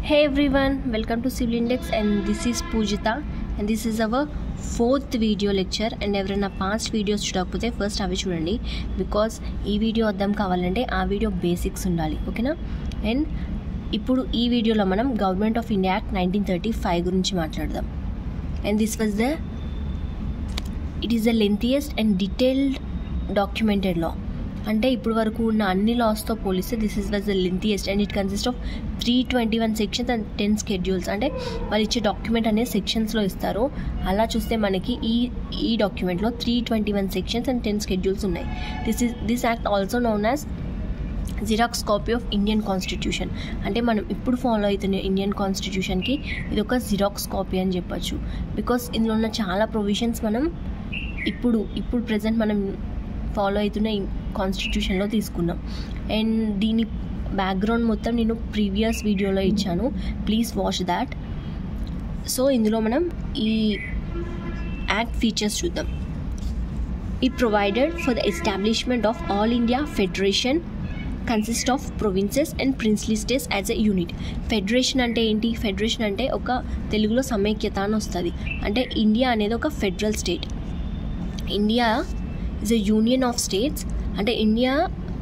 Hey everyone, welcome to Civil Index and this is Pujita and this is our fourth video lecture and ఎవరైనా past videos చూడకపోతే first అవి చూడండి because ఈ video అర్థం కావాలంటే ఆ వీడియో బేసిక్స్ ఉండాలి ఓకేనా అండ్ ఇప్పుడు ఈ వీడియోలో మనం government of India act nineteen thirty five గురించి మాట్లాడదాం and this was the it is the lengthiest and detailed documented law అంటే ఇప్పుడు వరకు ఉన్న అన్ని లాస్తో పోలిస్తే this is was the lengthiest and it consist of three twenty one sections and ten schedules అంటే వాళ్ళు ఇచ్చే డాక్యుమెంట్ అనేది సెక్షన్స్లో ఇస్తారు అలా చూస్తే మనకి ఈ ఈ డాక్యుమెంట్లో three twenty one sections and ten schedules ఉన్నాయి this is this act also known as xerox copy of Indian constitution అంటే మనం ఇప్పుడు ఫాలో అవుతున్న ఇండియన్ కాన్స్టిట్యూషన్కి ఇది ఒక జిరాక్స్ కాపీ అని చెప్పొచ్చు బికాస్ ఇందులో ఉన్న చాలా ప్రొవిజన్స్ మనం ఇప్పుడు ఇప్పుడు ప్రజెంట్ మనం ఫాలో అవుతున్న కాన్స్టిట్యూషన్లో తీసుకున్నాం అండ్ దీని బ్యాక్గ్రౌండ్ మొత్తం నేను ప్రీవియస్ వీడియోలో ఇచ్చాను ప్లీజ్ వాచ్ దాట్ సో ఇందులో మనం ఈ యాక్ట్ ఫీచర్స్ చూద్దాం It provided for the establishment of All India Federation consist of provinces and princely states as a unit federation అంటే ఏంటి ఫెడరేషన్ అంటే ఒక తెలుగులో సమైక్యత అని వస్తుంది అంటే ఇండియా అనేది ఒక federal state India is a union of states అంటే India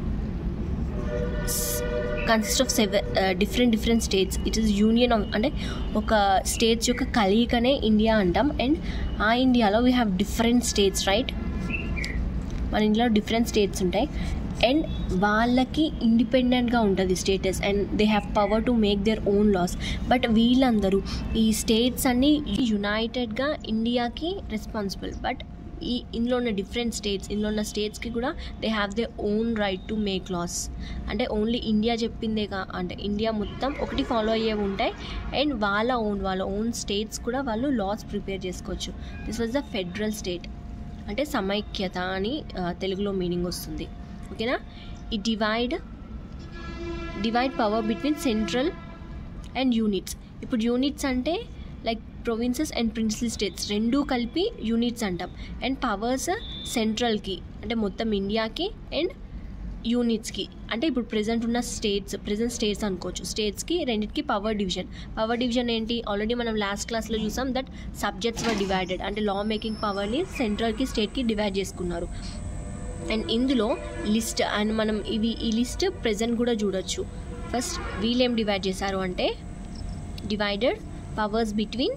consist of seven different different states it is union of అంటే ఒక స్టేట్స్ యొక్క కలయికనే ఇండియా అంటాం అండ్ ఆ ఇండియాలో we have different states right మన ఇంట్లో డిఫరెంట్ స్టేట్స్ ఉంటాయి అండ్ వాళ్ళకి ఇండిపెండెంట్గా ఉంటుంది status and they have power to make their own laws but వీళ్ళందరూ ఈ స్టేట్స్ అన్నీ యునైటెడ్గా ఇండియాకి రెస్పాన్సిబుల్ బట్ ఈ ఇందులో ఉన్న డిఫరెంట్ స్టేట్స్ ఇందులో ఉన్న స్టేట్స్కి కూడా they have they own right to make laws అంటే ఓన్లీ ఇండియా చెప్పిందే కా అంటే ఇండియా మొత్తం ఒకటి ఫాలో అయ్యే ఉంటాయి అండ్ వాళ్ళ ఓన్ వాళ్ళ ఓన్ స్టేట్స్ కూడా వాళ్ళు లాస్ ప్రిపేర్ చేసుకోవచ్చు this was the federal state అంటే సమైక్యత అని ఆ, తెలుగులో మీనింగ్ వస్తుంది ఓకేనా ఈ divide divide power between central and units ఇప్పుడు యూనిట్స్ అంటే like provinces and princely states రెండూ కలిపి యూనిట్స్ అంటాం అండ్ పవర్స్ సెంట్రల్కి అంటే మొత్తం ఇండియాకి అండ్ యూనిట్స్కి అంటే ఇప్పుడు ప్రెజెంట్ ఉన్న స్టేట్స్ ప్రెజెంట్ స్టేట్స్ అనుకోవచ్చు స్టేట్స్కి రెండింటికి పవర్ డివిజన్ పవర్ డివిజన్ ఏంటి ఆల్రెడీ మనం లాస్ట్ క్లాస్లో చూసాం దట్ సబ్జెక్ట్స్ వర్ డివైడెడ్ అంటే లా మేకింగ్ పవర్ని సెంట్రల్కి స్టేట్కి డివైడ్ చేసుకున్నారు అండ్ ఇందులో లిస్ట్ అండ్ మనం ఇవి ఈ లిస్ట్ ప్రెజెంట్ కూడా చూడొచ్చు ఫస్ట్ వీళ్ళేం డివైడ్ చేశారు అంటే divided powers between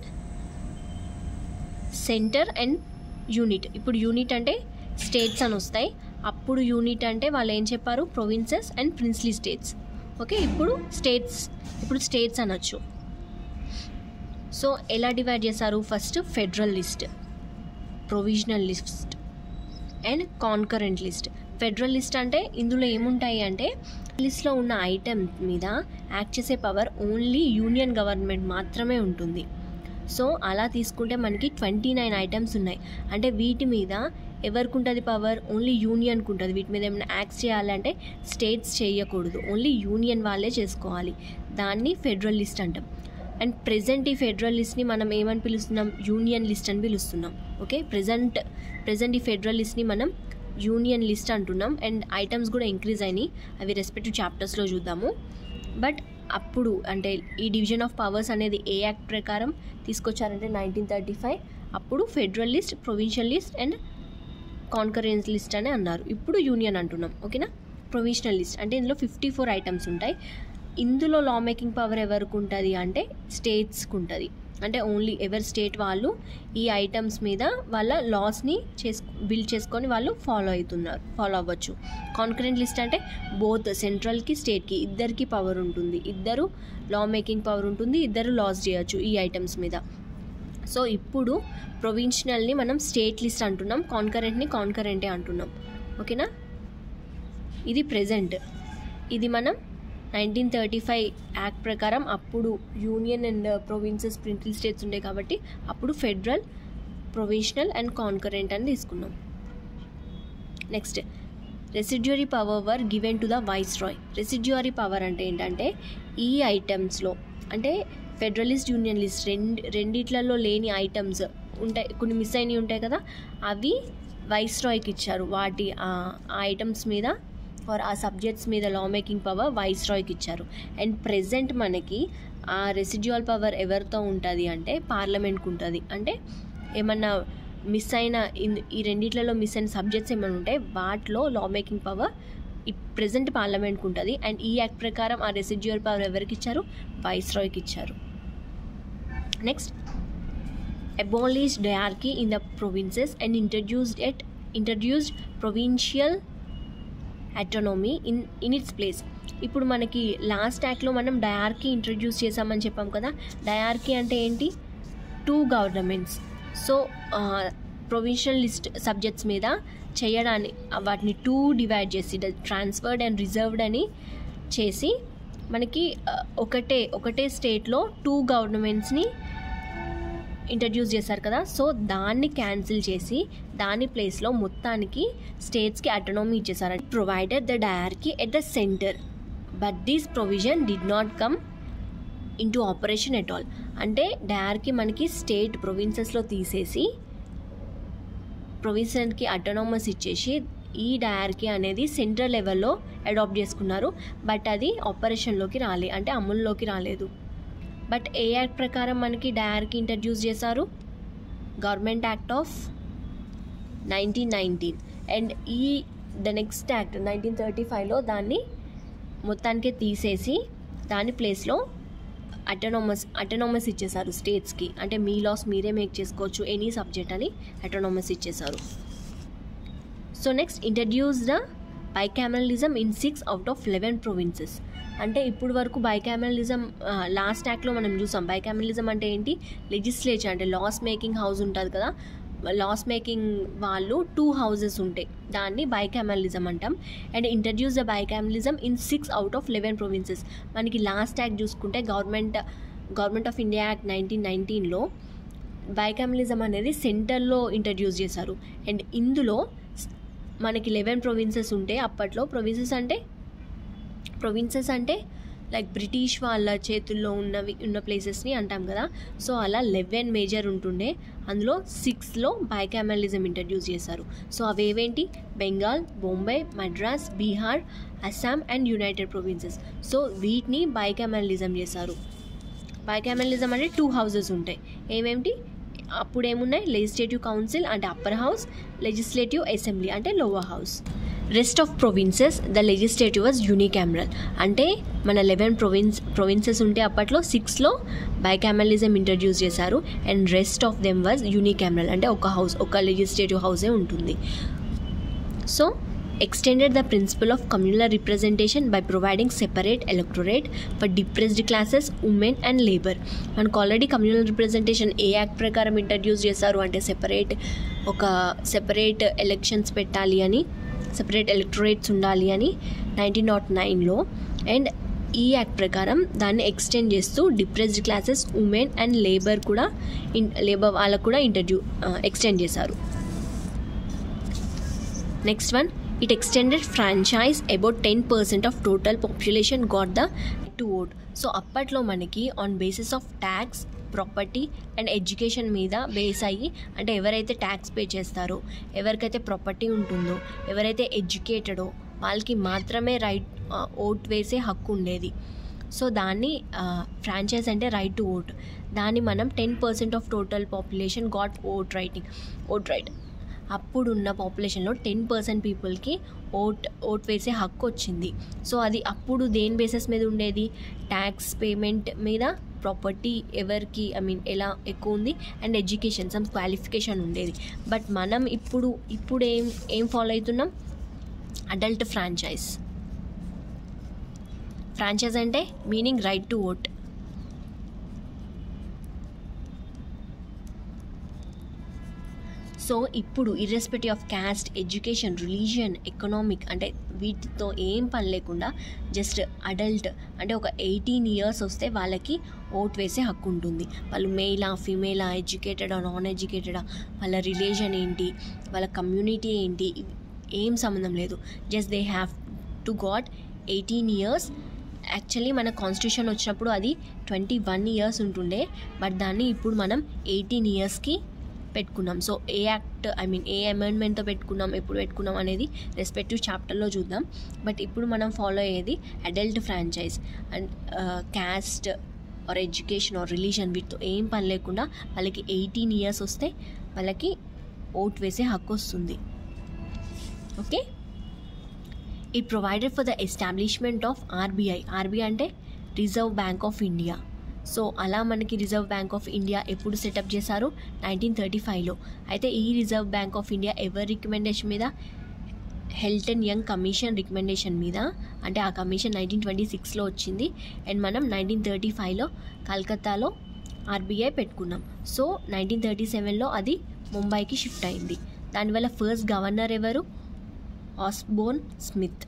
centre and unit ఇప్పుడు యూనిట్ అంటే స్టేట్స్ అని వస్తాయి అప్పుడు యూనిట్ అంటే వాళ్ళు ఏం చెప్పారు provinces and princely states okay ఇప్పుడు స్టేట్స్ ఇప్పుడు స్టేట్స్ అనొచ్చు సో ఎలా డివైడ్ చేశారు first federal list provisional list and concurrent list federal list అంటే ఇందులో ఏముంటాయి అంటే లిస్ట్లో ఉన్న ఐటమ్ మీద యాక్ట్ చేసే పవర్ ఓన్లీ యూనియన్ గవర్నమెంట్ మాత్రమే ఉంటుంది సో అలా తీసుకుంటే మనకి ట్వంటీ నైన్ ఐటమ్స్ ఉన్నాయి అంటే వీటి మీద ఎవరికి ఉంటుంది పవర్ ఓన్లీ యూనియన్కి ఉంటుంది వీటి మీద ఏమైనా యాక్ట్ చేయాలంటే స్టేట్స్ చేయకూడదు ఓన్లీ యూనియన్ వాళ్ళే చేసుకోవాలి దాన్ని ఫెడరల్ లిస్ట్ అంటాం అండ్ ప్రెజెంట్ ఈ ఫెడరల్ లిస్ట్ని మనం ఏమని పిలుస్తున్నాం యూనియన్ లిస్ట్ అని పిలుస్తున్నాం ఓకే ప్రెజెంట్ ప్రెజెంట్ ఈ ఫెడరల్ లిస్ట్ని మనం యూనియన్ లిస్ట్ అంటున్నాం అండ్ ఐటమ్స్ కూడా ఇంక్రీజ్ అయినాయి అవి రెస్పెక్టివ్ చాప్టర్స్లో చూద్దాము బట్ అప్పుడు అంటే ఈ డివిజన్ ఆఫ్ పవర్స్ అనేది ఏ యాక్ట్ ప్రకారం తీసుకొచ్చారంటే నైన్టీన్ థర్టీ ఫైవ్ అప్పుడు federal list provincial list and concurrence list అని అన్నారు ఇప్పుడు యూనియన్ అంటున్నాం ఓకేనా ప్రొవిషనల్ లిస్ట్ అంటే ఇందులో ఫిఫ్టీ ఫోర్ ఐటమ్స్ ఉంటాయి ఇందులో లా మేకింగ్ పవర్ ఎవరికి ఉంటుంది అంటే స్టేట్స్కి ఉంటుంది అంటే ఓన్లీ ఎవరి స్టేట్ వాళ్ళు ఈ ఐటమ్స్ మీద వాళ్ళ లాస్ని చేసు బిల్డ్ చేసుకొని వాళ్ళు ఫాలో అవుతున్నారు ఫాలో అవ్వచ్చు కాన్కరెంట్ లిస్ట్ అంటే బోత్ సెంట్రల్కి స్టేట్కి ఇద్దరికి పవర్ ఉంటుంది ఇద్దరు లా మేకింగ్ పవర్ ఉంటుంది ఇద్దరు లాస్ చేయొచ్చు ఈ ఐటమ్స్ మీద సో ఇప్పుడు ప్రొవిన్షనల్ని మనం స్టేట్ లిస్ట్ అంటున్నాం కాన్కరెంట్ని కాన్కరెంటే అంటున్నాం ఓకేనా ఇది ప్రెజెంట్ ఇది మనం నైన్టీన్ థర్టీ ఫైవ్ యాక్ట్ ప్రకారం అప్పుడు union and provinces principal states ఉండే కాబట్టి అప్పుడు ఫెడరల్ ప్రొవిషనల్ అండ్ కాన్కరెంట్ అని తీసుకున్నాం next residuary power were given to the viceroy residuary power అంటే ఏంటంటే ఈ ఐటమ్స్లో అంటే ఫెడరలిస్ట్ యూనియన్ లిస్ట్ రెండు రెండిట్లలో లేని ఐటమ్స్ ఉంటాయి కొన్ని మిస్ అయినవి ఉంటాయి కదా అవి వైస్ రాయ్కి ఇచ్చారు వాటి ఆ ఐటమ్స్ మీద ఆర్ ఆ సబ్జెక్ట్స్ మీద లా మేకింగ్ పవర్ వైస్ రాయ్కి ఇచ్చారు అండ్ ప్రెజెంట్ మనకి ఆ రెసిడ్యువల్ పవర్ ఎవరితో ఉంటుంది అంటే పార్లమెంట్కి ఉంటుంది అంటే ఏమన్నా మిస్ అయిన ఇన్- ఈ రెండిట్లలో మిస్ అయిన సబ్జెక్ట్స్ ఏమైనా ఉంటే వాటిలో లా మేకింగ్ పవర్ ఈ ప్రజెంట్ పార్లమెంట్కి ఉంటుంది అండ్ ఈ యాక్ట్ ప్రకారం ఆ రెసిడ్యువల్ పవర్ ఎవరికి ఇచ్చారు వైస్ రాయ్కి ఇచ్చారు next abolished diarchy in the provinces and introduced it introduced provincial autonomy in in its place ఇప్పుడు మనకి లాస్ట్ యాక్ట్లో మనం డయార్కీ ఇంట్రడ్యూస్ చేసామని చెప్పాం కదా డయార్కీ అంటే ఏంటి two governments so provincial list subjects మీద చేయడానికి వాటిని టూ డివైడ్ చేసి ట్రాన్స్ఫర్డ్ అండ్ రిజర్వ్డ్ అని చేసి మనకి ఆ, ఒకటే ఒకటే స్టేట్లో టూ గవర్నమెంట్స్ని ఇంట్రడ్యూస్ చేశారు కదా సో దాన్ని క్యాన్సిల్ చేసి దాని ప్లేస్లో మొత్తానికి స్టేట్స్కి అటోనమీ ఇచ్చేసారు provided the diarchy at the centre but this provision did not come into operation at all అంటే డయార్కి మనకి స్టేట్ ప్రొవిన్సెస్లో తీసేసి ప్రొవిన్సెస్కి అటోనమస్ ఇచ్చేసి ఈ డయార్కి అనేది సెంట్రల్ లెవెల్లో అడాప్ట్ చేసుకున్నారు బట్ అది ఆపరేషన్లోకి రాలే అంటే అమలులోకి రాలేదు బట్ ఏ యాక్ట్ ప్రకారం మనకి డయార్కి ఇంట్రడ్యూస్ చేశారు government act of nineteen nineteen and ఈ the next act nineteen thirty ఫైవ్లో దాన్ని మొత్తానికి తీసేసి దాని ప్లేస్లో అటోనమస్ అటోనమస్ ఇచ్చేసారు స్టేట్స్కి అంటే మీ లాస్ మీరే మేక్ చేసుకోవచ్చు ఎనీ సబ్జెక్ట్ అని అటోనమస్ ఇచ్చేసారు so next introduce the bicameralism in six out of eleven provinces అంటే ఇప్పుడు వరకు బైకామరలిజం లాస్ట్ యాక్ట్లో మనం చూసాం బైకామరలిజం అంటే ఏంటి లెజిస్లేచర్ అంటే లాస్ మేకింగ్ హౌస్ ఉంటుంది కదా లాస్ మేకింగ్ వాళ్ళు టూ హౌసెస్ ఉంటాయి దాన్ని బైకామరలిజం అంటాం and introduce the bicameralism in six out of eleven provinces మనకి లాస్ట్ యాక్ట్ చూసుకుంటే government government of India act nineteen నైన్టీన్లో బైకామరలిజం అనేది సెంటర్లో ఇంట్రడ్యూస్ చేశారు అండ్ ఇందులో మనకి లెవెన్ ప్రొవిన్సెస్ ఉంటే అప్పట్లో ప్రొవిన్సెస్ అంటే ప్రొవిన్సెస్ అంటే లైక్ బ్రిటిష్ వాళ్ళ చేతుల్లో ఉన్నవి ఉన్న ప్లేసెస్ని అంటాం కదా సో అలా లెవెన్ మేజర్ ఉంటుండే అందులో సిక్స్లో బైకామరలిజం ఇంట్రడ్యూస్ చేశారు సో అవేవేంటి Bengal Bombay Madras Bihar Assam and united provinces so వీటిని బైకామరలిజం చేశారు బైకామరలిజం అంటే టూ హౌసెస్ ఉంటాయి ఏమేమిటి అప్పుడు ఏమున్నాయి లెజిస్లేటివ్ కౌన్సిల్ అంటే అప్పర్ హౌస్ లెజిస్లేటివ్ అసెంబ్లీ అంటే lower house rest of provinces the legislative was unicameral అంటే మన లెవెన్ ప్రొవిన్స్ ప్రొవిన్సెస్ ఉంటే అప్పట్లో సిక్స్లో బైకామరలిజం ఇంట్రడ్యూస్ చేశారు and rest of them was unicameral అంటే ఒక హౌస్ ఒక లెజిస్లేటివ్ హౌసే ఉంటుంది so extended the principle of communal representation by providing separate electorate for depressed classes women and labor మనకు ఆల్రెడీ కమ్యూనల్ రిప్రజెంటేషన్ ఏ యాక్ట్ ప్రకారం introduce చేశారు అంటే సెపరేట్ ఒక సెపరేట్ ఎలక్షన్స్ పెట్టాలి అని సెపరేట్ ఎలక్టరేట్స్ ఉండాలి అని నైన్టీన్ నాట్ నైన్లో అండ్ ఈ యాక్ట్ ప్రకారం దాన్ని ఎక్స్టెండ్ చేస్తూ depressed classes women and labour కూడా ఇన్ లేబర్ వాళ్ళకు కూడా ఇంట్రడ్యూ ఎక్స్టెండ్ చేశారు next one it extended franchise about ten percent of total population got the to vote so అప్పట్లో మనకి on basis of tax property and education మీద base అయ్యి అంటే ఎవరైతే ట్యాక్స్ పే చేస్తారో ఎవరికైతే ప్రాపర్టీ ఉంటుందో ఎవరైతే ఎడ్యుకేటెడో వాళ్ళకి మాత్రమే రైట్ ఓట్ వేసే హక్కు ఉండేది సో దాన్ని ఫ్రాంచైజ్ అంటే రైట్ టు ఓట్ దాన్ని మనం ten percent of total population got vote writing vote right అప్పుడున్న పాపులేషన్లో టెన్ పర్సెంట్ పీపుల్కి ఓట్ ఓట్ వేసే హక్కు వచ్చింది సో అది అప్పుడు దేని బేసిస్ మీద ఉండేది ట్యాక్స్ పేమెంట్ మీద ప్రాపర్టీ ఎవరికి ఐ మీన్ ఎలా ఎక్కువ ఉంది అండ్ ఎడ్యుకేషన్ సమ్ క్వాలిఫికేషన్ ఉండేది బట్ మనం ఇప్పుడు ఇప్పుడు ఏం ఏం ఫాలో అవుతున్నాం అడల్ట్ ఫ్రాంచైజ్ ఫ్రాంచైజ్ అంటే meaning right to vote so ఇప్పుడు irrespective of caste education religion economic అంటే వీటితో ఏం పని లేకుండా జస్ట్ అడల్ట్ అంటే ఒక ఎయిటీన్ ఇయర్స్ వస్తే వాళ్ళకి ఓట్ వేసే హక్కు ఉంటుంది వాళ్ళు మేలా ఫిమేలా ఎడ్యుకేటెడా నాన్ ఎడ్యుకేటెడా వాళ్ళ రిలీజన్ ఏంటి వాళ్ళ కమ్యూనిటీ ఏంటి ఇవి ఏం సంబంధం లేదు just they have to got eighteen years actually మన కాన్స్టిట్యూషన్ వచ్చినప్పుడు అది ట్వంటీ వన్ ఇయర్స్ ఉంటుండే బట్ దాన్ని ఇప్పుడు మనం ఎయిటీన్ ఇయర్స్కి పెట్టుకున్నాం so a act I mean a అమెండ్మెంట్తో పెట్టుకున్నాం ఎప్పుడు పెట్టుకున్నాం అనేది రెస్పెక్టివ్ చాప్టర్లో చూద్దాం బట్ ఇప్పుడు మనం ఫాలో అయ్యేది adult franchise and caste or education or religion వీటితో ఏం పని లేకుండా వాళ్ళకి ఎయిటీన్ ఇయర్స్ వస్తే వాళ్ళకి ఓట్ వేసే హక్కు వస్తుంది okay it provided for the establishment of RBI RBI అంటే reserve bank of India so అలా మనకి రిజర్వ్ బ్యాంక్ ఆఫ్ ఇండియా ఎప్పుడు సెటప్ చేశారు నైన్టీన్ థర్టీ ఫైవ్లో అయితే ఈ రిజర్వ్ బ్యాంక్ ఆఫ్ ఇండియా ఎవరి రికమెండేషన్ మీద హెల్టన్ యంగ్ కమిషన్ రికమెండేషన్ మీద అంటే ఆ కమిషన్ నైన్టీన్ ట్వంటీ సిక్స్లో వచ్చింది అండ్ మనం నైన్టీన్ థర్టీ ఫైవ్లో కలకత్తాలో ఆర్బీఐ పెట్టుకున్నాం సో నైన్టీన్ థర్టీ సెవెన్లో అది ముంబైకి షిఫ్ట్ అయింది దానివల్ల ఫస్ట్ గవర్నర్ ఎవరు Osborne Smith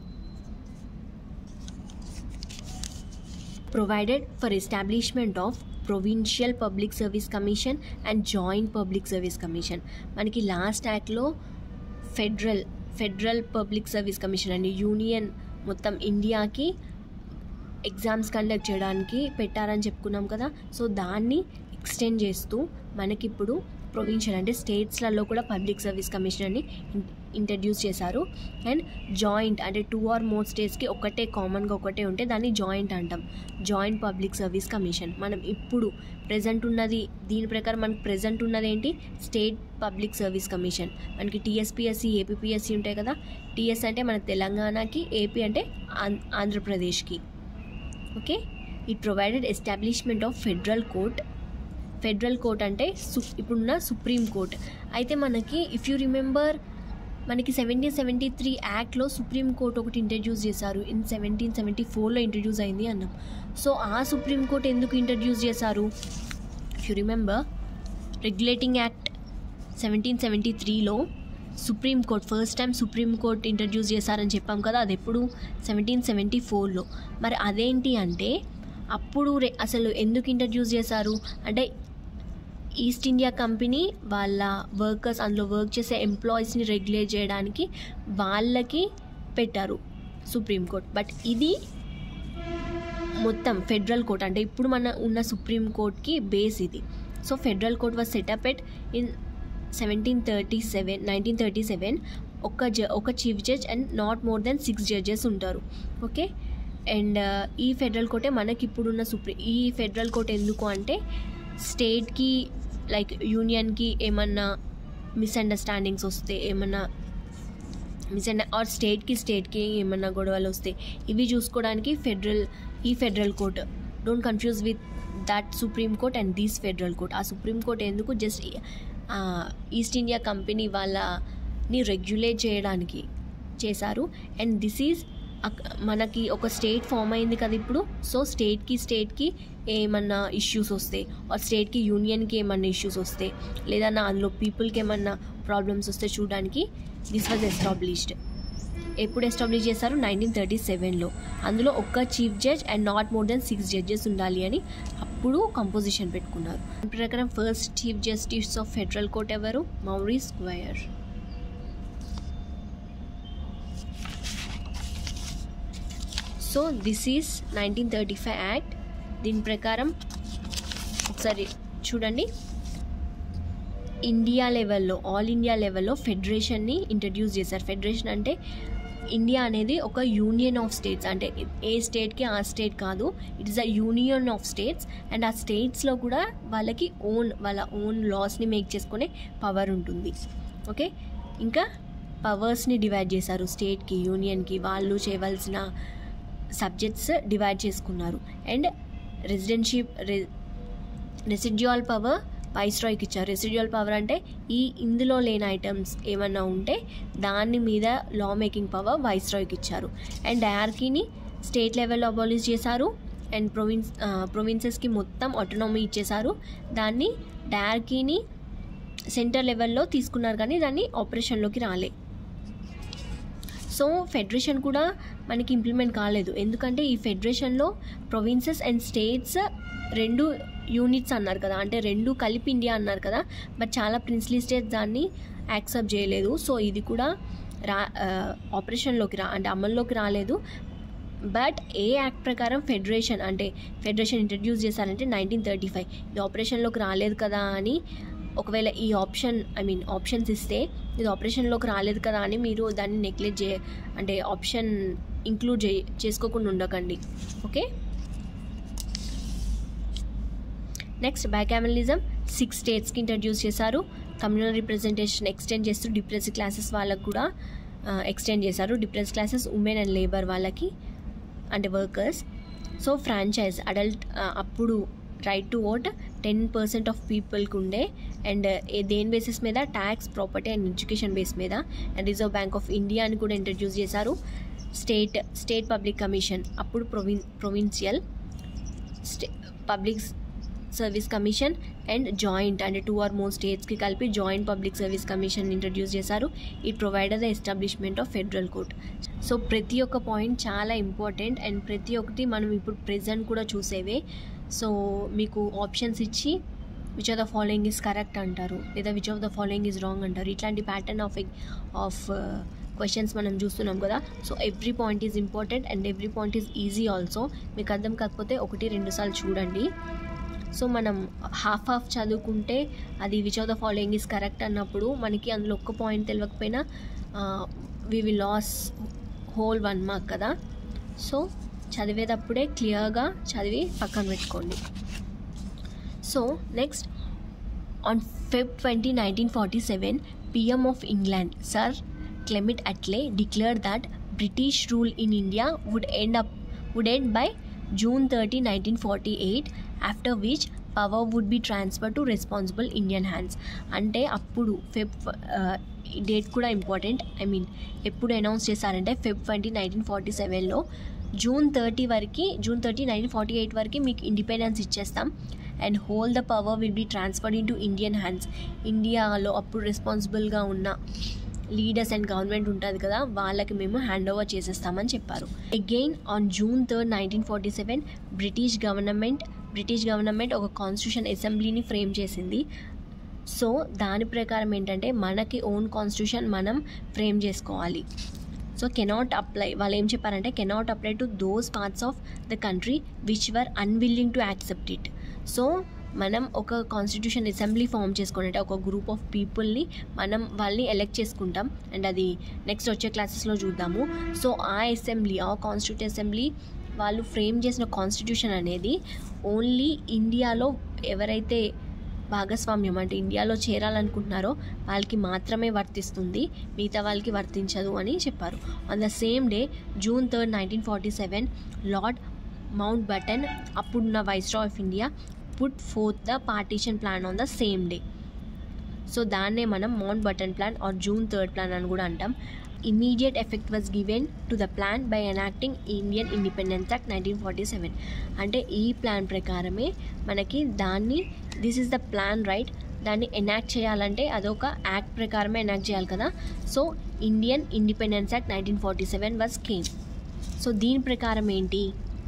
provided for establishment of provincial public service commission and joint public service commission మనకి లాస్ట్ యాక్ట్లో federal federal public service commission అండి యూనియన్ మొత్తం ఇండియాకి ఎగ్జామ్స్ కండక్ట్ చేయడానికి పెట్టారని చెప్పుకున్నాం కదా సో దాన్ని ఎక్స్టెండ్ చేస్తూ మనకిప్పుడు ప్రొవిన్షియల్ అంటే స్టేట్స్లలో కూడా పబ్లిక్ సర్వీస్ కమిషనర్ని ఇంట్రడ్యూస్ చేశారు అండ్ జాయింట్ అంటే టూ ఆర్ మోర్ స్టేట్స్కి ఒకటే కామన్గా ఒకటే ఉంటే దాన్ని జాయింట్ అంటాం జాయింట్ పబ్లిక్ సర్వీస్ కమిషన్ మనం ఇప్పుడు ప్రజెంట్ ఉన్నది దీని ప్రకారం మనకి ప్రజెంట్ ఉన్నది ఏంటి స్టేట్ పబ్లిక్ సర్వీస్ కమిషన్ మనకి టీఎస్పిఎస్సి ఏపీపీఎస్సి ఉంటాయి కదా టీఎస్ అంటే మన తెలంగాణకి ఏపీ అంటే ఆంధ్రప్రదేశ్కి okay it provided establishment of federal court federal court అంటే సు ఇప్పుడున్న సుప్రీం కోర్ట్ అయితే మనకి ఇఫ్ యూ రిమెంబర్ మనకి సెవెంటీన్ సెవెంటీ త్రీ యాక్ట్లో సుప్రీం కోర్ట్ ఒకటి ఇంట్రడ్యూస్ చేశారు ఇన్ సెవెంటీన్ సెవెంటీ ఫోర్లో ఇంట్రడ్యూస్ అయింది అన్నాం సో ఆ సుప్రీం కోర్ట్ ఎందుకు ఇంట్రడ్యూస్ చేశారు if you remember regulating act seventeen seventy త్రీలో supreme court first time supreme court introduce చేశారని చెప్పాం కదా అది ఎప్పుడు సెవెంటీన్ సెవెంటీ ఫోర్లో మరి అదేంటి అంటే అప్పుడు అసలు ఎందుకు ఇంట్రడ్యూస్ చేశారు అంటే ఈస్ట్ ఇండియా కంపెనీ వాళ్ళ వర్కర్స్ అందులో వర్క్ చేసే ఎంప్లాయీస్ని రెగ్యులేట్ చేయడానికి వాళ్ళకి పెట్టారు సుప్రీంకోర్ట్ బట్ ఇది మొత్తం ఫెడరల్ కోర్ట్ అంటే ఇప్పుడు మన ఉన్న సుప్రీం కోర్ట్కి బేస్ ఇది so federal court was set up at in seventeen thirty seven nineteen thirty seven ఒక జ ఒక chief judge and not more than six judges ఉంటారు ఓకే అండ్ ఈ ఫెడరల్ కోర్టే మనకి ఇప్పుడున్న సుప్రీం ఈ ఫెడరల్ కోర్ట్ ఎందుకు అంటే స్టేట్కి లైక్ యూనియన్కి ఏమన్నా మిస్అండర్స్టాండింగ్స్ వస్తే ఏమన్నా మిస్అండ ఆర్ స్టేట్కి స్టేట్కి ఏమన్నా గొడవలు వస్తే ఇవి చూసుకోవడానికి ఫెడరల్ ఈ federal court don't confuse with that supreme court and these federal court ఆ సుప్రీం కోర్ట్ ఎందుకు జస్ట్ ఈస్ట్ ఇండియా కంపెనీ వాళ్ళని రెగ్యులేట్ చేయడానికి చేశారు అండ్ దిస్ ఈజ్ మనకి ఒక స్టేట్ ఫామ్ అయింది కదా ఇప్పుడు సో స్టేట్కి స్టేట్కి ఏమన్నా ఇష్యూస్ వస్తే ఆర్ స్టేట్కి యూనియన్కి ఏమన్నా ఇష్యూస్ వస్తే లేదా నా అందులో పీపుల్కి ఏమన్నా ప్రాబ్లమ్స్ వస్తే చూడడానికి దిస్ వాజ్ ఎస్టాబ్లిష్డ్ ఎప్పుడు ఎస్టాబ్లిష్ చేశారు నైన్టీన్ థర్టీ సెవెన్లో అందులో ఒక్క chief judge and not more than six judges ఉండాలి అని అప్పుడు కంపోజిషన్ పెట్టుకున్నారు ప్రకారం first chief justice of federal court ఎవరు Maurice Gwyer so this is nineteen thirty five act దీని ప్రకారం ఒకసారి చూడండి ఇండియా లెవెల్లో ఆల్ ఇండియా లెవెల్లో ఫెడరేషన్ని ఇంట్రడ్యూస్ చేశారు ఫెడరేషన్ అంటే ఇండియా అనేది ఒక యూనియన్ ఆఫ్ స్టేట్స్ అంటే ఏ స్టేట్కి ఆ స్టేట్ కాదు it is a union of states and ఆ స్టేట్స్లో కూడా వాళ్ళకి ఓన్ వాళ్ళ ఓన్ లాస్ని మేక్ చేసుకునే పవర్ ఉంటుంది ఓకే ఇంకా పవర్స్ని డివైడ్ చేశారు స్టేట్కి యూనియన్కి వాళ్ళు చేయవలసిన సబ్జెక్ట్స్ డివైడ్ చేసుకున్నారు అండ్ రెసిడెన్షిప్ రెసిడ్యువల్ పవర్ వైస్రాయ్కి ఇచ్చారు రెసిడ్యువల్ పవర్ అంటే ఈ ఇందులో లేని ఐటమ్స్ ఏమన్నా ఉంటే దాని మీద లా మేకింగ్ పవర్ వైస్రాయ్కి ఇచ్చారు అండ్ డయార్కీని స్టేట్ లెవెల్లో అబాలిష్ చేశారు అండ్ ప్రొవిన్స్ ప్రొవిన్సెస్కి మొత్తం ఆటోనమీ ఇచ్చేశారు దాన్ని డయార్కీని సెంటర్ లెవెల్లో తీసుకున్నారు కానీ దాన్ని ఆపరేషన్లోకి రాలే సో ఫెడరేషన్ కూడా మనకి ఇంప్లిమెంట్ కాలేదు ఎందుకంటే ఈ ఫెడరేషన్లో ప్రొవిన్సెస్ అండ్ స్టేట్స్ రెండు యూనిట్స్ అన్నారు కదా అంటే రెండు కలిపి ఇండియా అన్నారు కదా బట్ చాలా ప్రిన్స్లీ స్టేట్స్ దాన్ని యాక్సెప్ట్ చేయలేదు సో ఇది కూడా రా ఆపరేషన్లోకి రా అంటే అమల్లోకి రాలేదు బట్ ఏ యాక్ట్ ప్రకారం ఫెడరేషన్ అంటే ఫెడరేషన్ ఇంట్రడ్యూస్ చేశారంటే నైన్టీన్ థర్టీ ఫైవ్ ఇది ఆపరేషన్లోకి రాలేదు కదా అని ఒకవేళ ఈ ఆప్షన్ ఐ మీన్ ఆప్షన్స్ ఇస్తే ఇది ఆపరేషన్లోకి రాలేదు కదా అని మీరు దాన్ని నెగ్లెక్ట్ చే అంటే ఆప్షన్ ఇంక్లూడ్ చే చేసుకోకుండా ఉండకండి ఓకే నెక్స్ట్ బైకామలిజం సిక్స్ స్టేట్స్కి ఇంట్రడ్యూస్ చేశారు కమ్యూనల్ రిప్రజెంటేషన్ ఎక్స్టెండ్ చేస్తూ డిప్రెస్ క్లాసెస్ వాళ్ళకు కూడా ఎక్స్టెండ్ చేశారు depress classes women and labour వాళ్ళకి అంటే వర్కర్స్ సో ఫ్రాంచైజ్ అడల్ట్ అప్పుడు right to vote ten percent of పీపుల్కి ఉండే అండ్ దేని బేసిస్ మీద tax property and education base మీద and reserve bank of India అని కూడా ఇంట్రడ్యూస్ చేశారు స్టేట్ స్టేట్ పబ్లిక్ కమిషన్ అప్పుడు ప్రొవిన్ ప్రొవిన్షియల్ స్టే public service commission and joint అంటే టూ ఆర్ మోర్ స్టేట్స్కి కలిపి joint public service commission introduce చేశారు it provider the establishment of federal court so ప్రతి ఒక్క పాయింట్ చాలా ఇంపార్టెంట్ అండ్ ప్రతి ఒక్కటి మనం ఇప్పుడు ప్రెజెంట్ కూడా చూసేవే సో మీకు ఆప్షన్స్ ఇచ్చి which of the following is correct అంటారు లేదా which of the following is wrong అంటారు ఇట్లాంటి ప్యాటర్న్ ఆఫ్ ఆఫ్ క్వశ్చన్స్ మనం చూస్తున్నాం కదా so every point is important and every point is easy also మీకు అర్థం కాకపోతే ఒకటి రెండు సార్లు చూడండి సో మనం హాఫ్ హాఫ్ చదువుకుంటే అది which of the following is correct అన్నప్పుడు మనకి అందులో ఒక్క పాయింట్ తెలియకపోయినా we will lose whole one mark కదా సో చదివేటప్పుడే క్లియర్గా చదివి పక్కన పెట్టుకోండి so next on Feb twenty nineteen forty seven PM of England sir Clement Attlee declare that British rule in India would end up would end by June thirty nineteen forty eight after which power would be transfer to responsible Indian hands అంటే అప్పుడు Feb date కూడా important I mean ఎప్పుడు announce చేశారంటే Feb twenty nineteen forty సెవెన్లో June thirty వరకు June thirty nineteen forty eight వరకు మీకు independence ఇచ్చేస్తాం and whole the power will be transferred into Indian hands ఇండియాలో అప్పుడు రెస్పాన్సిబుల్గా ఉన్న లీడర్స్ అండ్ గవర్నమెంట్ ఉంటుంది కదా వాళ్ళకి మేము హ్యాండ్ ఓవర్ చేసేస్తామని చెప్పారు again on June third nineteen forty seven British government British government ఒక కాన్స్టిట్యూషన్ అసెంబ్లీని ఫ్రేమ్ చేసింది సో దాని ప్రకారం ఏంటంటే మనకి ఓన్ కాన్స్టిట్యూషన్ మనం ఫ్రేమ్ చేసుకోవాలి సో కెనాట్ అప్లై వాళ్ళు ఏం చెప్పారంటే cannot apply to those parts of the country which were unwilling to accept it so మనం ఒక కాన్స్టిట్యూషన్ అసెంబ్లీ ఫామ్ చేసుకుని అంటే ఒక గ్రూప్ ఆఫ్ పీపుల్ని మనం వాళ్ళని ఎలెక్ట్ చేసుకుంటాం అండ్ అది నెక్స్ట్ వచ్చే క్లాసెస్లో చూద్దాము సో ఆ అసెంబ్లీ ఆ కాన్స్టిట్యూట్ అసెంబ్లీ వాళ్ళు ఫ్రేమ్ చేసిన కాన్స్టిట్యూషన్ అనేది ఓన్లీ ఇండియాలో ఎవరైతే భాగస్వామ్యం అంటే ఇండియాలో చేరాలనుకుంటున్నారో వాళ్ళకి మాత్రమే వర్తిస్తుంది మిగతా వాళ్ళకి వర్తించదు అని చెప్పారు on the same day June third nineteen forty seven Lord Mountbatten అప్పుడున్న viceroy of India put forth the partition plan on the same day so దాన్నే మనం Mountbatten plan or June third plan అని కూడా అంటాం immediate effect was given to the plan by enacting Indian independence act nineteen forty seven అంటే ఈ ప్లాన్ ప్రకారమే మనకి దాన్ని this is the plan right దాన్ని ఎనాక్ట్ చేయాలంటే అదొక యాక్ట్ ప్రకారమే ఎనాక్ట్ చేయాలి కదా so Indian independence act nineteen forty seven was came so దీని ప్రకారం ఏంటి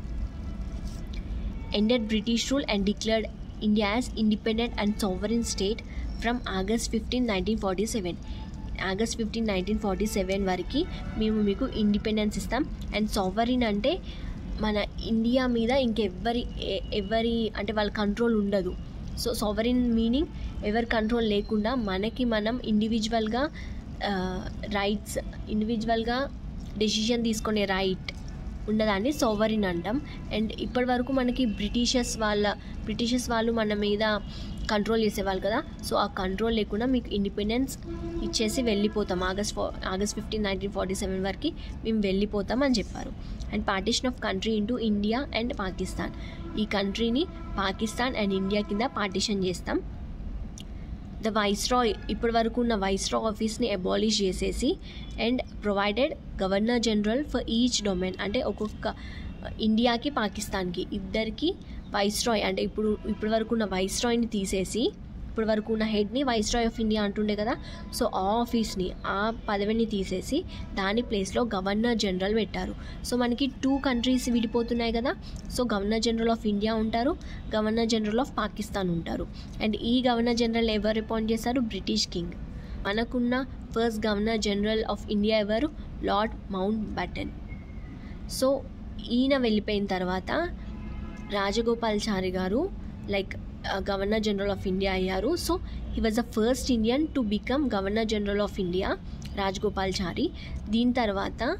ended British rule and declared India as independent and sovereign state from August 15, 1947. August fifteen nineteen forty seven వరకు మేము మీకు ఇండిపెండెన్స్ ఇస్తాం అండ్ సావరిన్ అంటే మన India మీద ఇంకెవ్వరి ఎ- ఎవరి అంటే వాళ్ళ కంట్రోల్ ఉండదు సో సావరిన్ మీనింగ్ ఎవరి కంట్రోల్ లేకుండా మనకి మనం ఇండివిజువల్గా రైట్స్ ఇండివిజువల్గా డెసిషన్ తీసుకునే రైట్ ఉన్నదాన్ని సోవరిన్ అంటాం అండ్ ఇప్పటి వరకు మనకి బ్రిటిషర్స్ వాళ్ళ బ్రిటిషర్స్ వాళ్ళు మన మీద కంట్రోల్ చేసేవాళ్ళు కదా సో ఆ కంట్రోల్ లేకుండా మీకు ఇండిపెండెన్స్ ఇచ్చేసి వెళ్ళిపోతాం ఆగస్ట్ ఫో August fifteen nineteen forty seven వరకు మేము వెళ్ళిపోతాం అని చెప్పారు and partition of country into India and Pakistan ఈ కంట్రీని పాకిస్తాన్ అండ్ ఇండియా కింద పార్టీషన్ చేస్తాం ద వైస్రాయ్ ఇప్పటి వరకు ఉన్న వైస్రా ఆఫీస్ని అబాలిష్ చేసేసి and provided governor general for each domain అంటే ఒక్కొక్క ఇండియాకి పాకిస్తాన్కి ఇద్దరికి వైస్రాయ్ అంటే ఇప్పుడు ఇప్పటి వరకు ఉన్న వైస్రాయ్ని తీసేసి ఇప్పటి వరకు ఉన్న హెడ్ని వైస్రాయ్ ఆఫ్ ఇండియా అంటుండే కదా సో ఆ ఆఫీస్ని ఆ పదవిని తీసేసి దాని ప్లేస్లో గవర్నర్ జనరల్ పెట్టారు సో మనకి టూ కంట్రీస్ విడిపోతున్నాయి కదా so governor general of India ఉంటారు గవర్నర్ జనరల్ ఆఫ్ పాకిస్తాన్ ఉంటారు అండ్ ఈ గవర్నర్ జనరల్ ఎవరు అపాయింట్ చేశారు బ్రిటిష్ కింగ్ మనకున్న first governor general of India ఎవరు లార్డ్ మౌంట్ బటన్ సో ఈయన వెళ్ళిపోయిన తర్వాత రాజగోపాల్చారి గారు like governor general of India అయ్యారు so he was the first Indian to become governor general of India Rajagopalachari దీని తర్వాత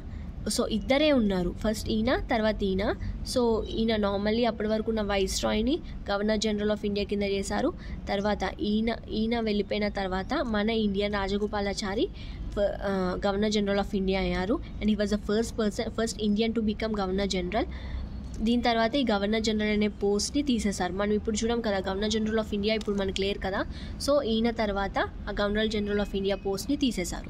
సో ఇద్దరే ఉన్నారు ఫస్ట్ ఈయన తర్వాత ఈయన సో ఈయన నార్మల్లీ అప్పటి వరకు ఉన్న వైస్ రాయ్ని గవర్నర్ జనరల్ ఆఫ్ ఇండియా కింద చేశారు తర్వాత ఈయన ఈయన వెళ్ళిపోయిన తర్వాత మన Indian Rajagopalachari governor general of India అయ్యారు and he was the first person first Indian to become governor general దీని తర్వాత ఈ గవర్నర్ జనరల్ అనే పోస్ట్ని తీసేశారు మనం ఇప్పుడు చూడం కదా గవర్నర్ జనరల్ ఆఫ్ ఇండియా ఇప్పుడు మనకు లేరు కదా సో ఈయన తర్వాత ఆ గవర్నర్ జనరల్ ఆఫ్ ఇండియా పోస్ట్ని తీసేశారు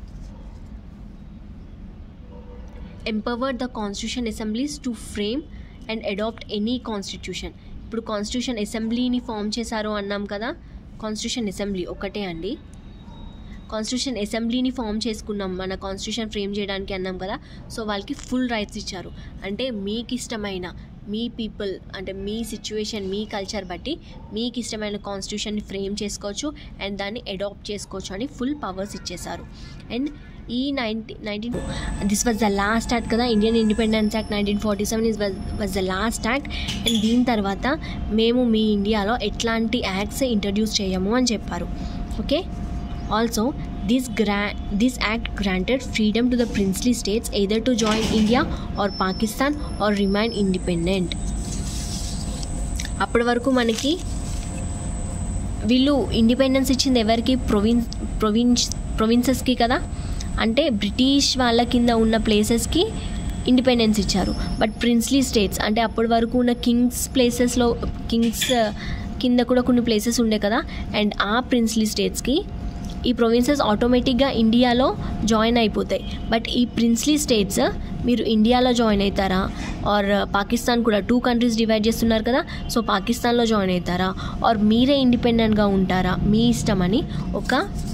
empowered the constitution assemblies to frame and adopt any constitution ఇప్పుడు కాన్స్టిట్యూషన్ అసెంబ్లీని ఫామ్ చేశారు అన్నాం కదా కాన్స్టిట్యూషన్ అసెంబ్లీ ఒకటే అండి కాన్స్టిట్యూషన్ అసెంబ్లీని ఫామ్ చేసుకున్నాం మన కాన్స్టిట్యూషన్ ఫ్రేమ్ చేయడానికి అన్నాం కదా సో వాళ్ళకి ఫుల్ రైట్స్ ఇచ్చారు అంటే మీకు ఇష్టమైన మీ పీపుల్ అంటే మీ సిచ్యువేషన్ మీ కల్చర్ బట్టి మీకు ఇష్టమైన కాన్స్టిట్యూషన్ని ఫ్రేమ్ చేసుకోవచ్చు అండ్ దాన్ని అడాప్ట్ చేసుకోవచ్చు అని ఫుల్ పవర్స్ ఇచ్చేశారు అండ్ ఈ ninety nineteen this was the last act కదా Indian independence act nineteen forty seven is was the last act and దీని తర్వాత మేము మీ ఇండియాలో ఎట్లాంటి యాక్ట్స్ ఇంట్రడ్యూస్ చేయము అని చెప్పారు ఓకే ఆల్సో దిస్ గ్రా this act granted freedom to the princely states either to join India or Pakistan or remain independent అప్పటి వరకు మనకి వీళ్ళు ఇండిపెండెన్స్ ఇచ్చింది ఎవరికి ప్రొవిన్స్ ప్రొవిన్స్ ప్రొవిన్సెస్కి కదా అంటే బ్రిటిష్ వాళ్ళ కింద ఉన్న ప్లేసెస్కి ఇండిపెండెన్స్ ఇచ్చారు బట్ ప్రిన్స్లీ స్టేట్స్ అంటే అప్పటి వరకు ఉన్న కింగ్స్ ప్లేసెస్లో కింగ్స్ కింద కూడా కొన్ని ప్లేసెస్ ఉండే కదా అండ్ ఆ ప్రిన్స్లీ స్టేట్స్కి ఈ ప్రొవిన్సెస్ ఆటోమేటిక్గా ఇండియాలో జాయిన్ అయిపోతాయి బట్ ఈ ప్రిన్స్లీ స్టేట్స్ మీరు ఇండియాలో జాయిన్ అవుతారా ఆర్ పాకిస్తాన్ కూడా టూ కంట్రీస్ డివైడ్ చేస్తున్నారు కదా సో పాకిస్తాన్లో జాయిన్ అవుతారా ఆర్ మీరే ఇండిపెండెంట్గా ఉంటారా మీ ఇష్టం అని ఒక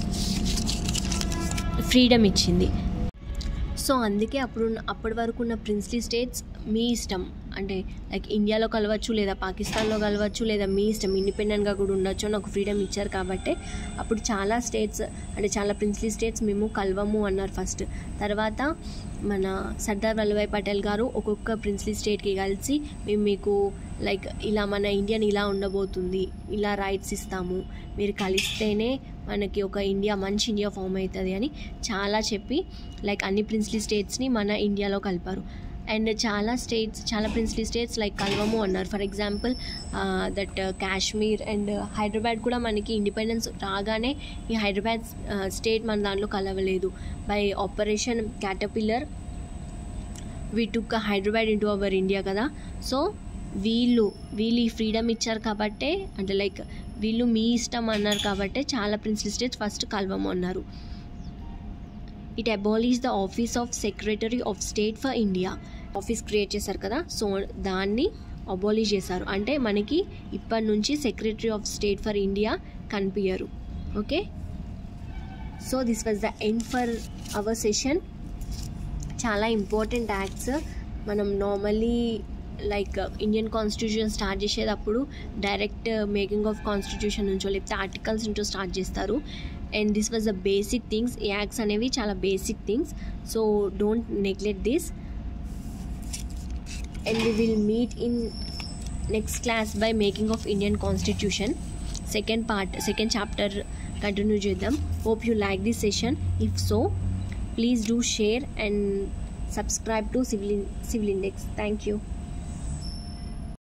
ఫ్రీడమ్ ఇచ్చింది సో అందుకే అప్పుడు అప్పటి వరకు ఉన్న ప్రిన్స్లీ స్టేట్స్ మీ ఇష్టం అంటే లైక్ ఇండియాలో కలవచ్చు లేదా పాకిస్తాన్లో కలవచ్చు లేదా మీ ఇష్టం ఇండిపెండెంట్గా కూడా ఉండొచ్చు అని ఒక ఫ్రీడమ్ ఇచ్చారు కాబట్టి అప్పుడు చాలా స్టేట్స్ అంటే చాలా ప్రిన్స్లీ స్టేట్స్ మేము కలవము అన్నారు ఫస్ట్ తర్వాత మన సర్దార్ వల్లభాయ్ పటేల్ గారు ఒక్కొక్క ప్రిన్స్లీ స్టేట్కి కలిసి మేము మీకు లైక్ ఇలా మన ఇండియన్ ఇలా ఉండబోతుంది ఇలా రైట్స్ ఇస్తాము మీరు కలిస్తేనే మనకి ఒక ఇండియా మంచి ఇండియా ఫామ్ అవుతుంది అని చాలా చెప్పి లైక్ అన్ని ప్రిన్స్లీ స్టేట్స్ని మన ఇండియాలో కలిపారు అండ్ చాలా స్టేట్స్ చాలా ప్రిన్స్లీ స్టేట్స్ లైక్ కల్వము అన్నారు for example that Kashmir and Hyderabad కూడా మనకి ఇండిపెండెన్స్ రాగానే ఈ హైదరాబాద్ స్టేట్ మన దాంట్లో కలవలేదు by operation caterpillar we took Hyderabad into our India కదా సో వీళ్ళు వీళ్ళు ఈ ఫ్రీడమ్ ఇచ్చారు కాబట్టే అంటే లైక్ వీళ్ళు మీ ఇష్టం అన్నారు కాబట్టే చాలా ప్రిన్స్లీ స్టేట్స్ ఫస్ట్ కలవము అన్నారు it abolish the office of secretary of state for India office create చేశారు కదా సో దాన్ని అబాలిష్ చేశారు అంటే మనకి ఇప్పటి నుంచి secretary of state for India కనిపించరు okay so this was the end for our session చాలా ఇంపార్టెంట్ యాక్ట్స్ మనం normally like Indian constitution start చేసేటప్పుడు డైరెక్ట్ మేకింగ్ ఆఫ్ కాన్స్టిట్యూషన్ నుంచో లేకపోతే ఆర్టికల్స్ నుంచో స్టార్ట్ చేస్తారు and this was the basic things ఈ acts అనేవి చాలా basic things so don't neglect this and we will meet in next class by making of Indian constitution second part second chapter continue చేద్దాం hope you like this session if so please do share and subscribe to civil civil index thank you